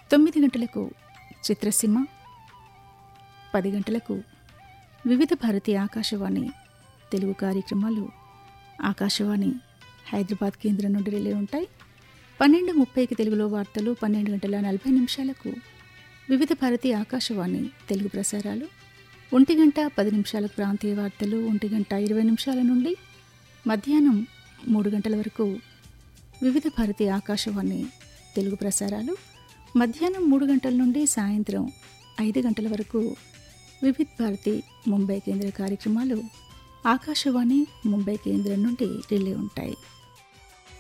తొమ్మిది గంటలకు చిత్రసీమ పది గంటలకు వివిధ భారతి ఆకాశవాణి తెలుగు కార్యక్రమాలు ఆకాశవాణి హైదరాబాద్ కేంద్రం నుండి రిలే ఉంటాయి పన్నెండు ముప్పైకి తెలుగులో వార్తలు పన్నెండు గంటల నలభై నిమిషాలకు వివిధ భారతి ఆకాశవాణి తెలుగు ప్రసారాలు ఒంటి గంట పది నిమిషాలకు ప్రాంతీయ వార్తలు ఒంటి గంట ఇరవై నిమిషాల నుండి మధ్యాహ్నం మూడు గంటల వరకు వివిధ భారతి ఆకాశవాణి తెలుగు ప్రసారాలు మధ్యాహ్నం మూడు గంటల నుండి సాయంత్రం ఐదు గంటల వరకు వివిధ భారతి ముంబై కేంద్ర కార్యక్రమాలు ఆకాశవాణి ముంబై కేంద్రం నుండి రిలే ఉంటాయి